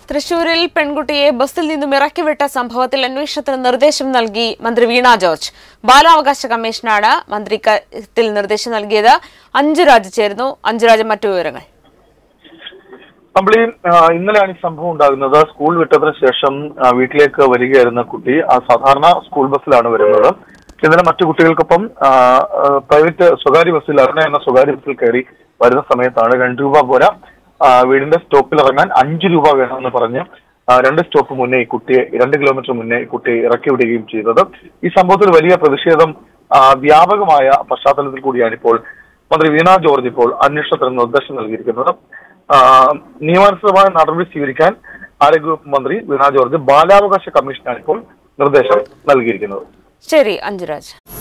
തൃശൂരിൽ പെൺകുട്ടിയെ ബസ്സിൽ നിന്നും ഇറക്കിവിട്ട സംഭവത്തിൽ അന്വേഷണത്തിന് നിർദ്ദേശം നൽകി മന്ത്രി വീണ ജോർജ് ബാലാവകാശ കമ്മീഷനാണ് മന്ത്രി കത്തിൽ നിർദ്ദേശം നൽകിയത് അഞ്ജുരാജ് ചേരുന്നു അഞ്ജുരാജ് മറ്റു വിവരങ്ങൾ അമ്പിളി ആ, ഇന്നലെയാണ് ഈ സംഭവം ഉണ്ടാകുന്നത് സ്കൂൾ വിട്ടതിന് ശേഷം ആ, വീട്ടിലേക്ക് വരികയായിരുന്ന കുട്ടി ആ, സാധാരണ സ്കൂൾ ബസ്സിലാണ് വരുന്നത് ഇന്നലെ മറ്റു കുട്ടികൾക്കൊപ്പം ആ, ആ, പ്രൈവറ്റ് സ്വകാര്യ ബസ്സിൽ അരുണ എന്ന സ്വകാര്യ ബസ്സിൽ കയറി വരുന്ന സമയത്താണ് രണ്ട് രൂപ പോരാ ആ, വീടിന്റെ സ്റ്റോപ്പിൽ ഇറങ്ങാൻ അഞ്ച് രൂപ വേണമെന്ന് പറഞ്ഞ് ആ, രണ്ട് സ്റ്റോപ്പ് മുന്നേ ഈ കുട്ടിയെ രണ്ട് കിലോമീറ്റർ മുന്നേ ഈ കുട്ടിയെ ഇറക്കി വിടുകയും ചെയ്തത് ഈ സംഭവത്തിൽ വലിയ പ്രതിഷേധം ആ, വ്യാപകമായ പശ്ചാത്തലത്തിൽ കൂടിയാണ് ഇപ്പോൾ മന്ത്രി വീണ ജോർജ് ഇപ്പോൾ അന്വേഷണത്തിന് നിർദ്ദേശം നൽകിയിരിക്കുന്നത് ആ, നിയമാനുസൃതമായ നടപടി സ്വീകരിക്കാൻ ആരോഗ്യവകുപ്പ് മന്ത്രി വീണ ജോർജ് ബാലാവകാശ കമ്മീഷനാണ് ഇപ്പോൾ നിർദ്ദേശം നൽകിയിരിക്കുന്നത് ശരി അഞ്ജുരാജ്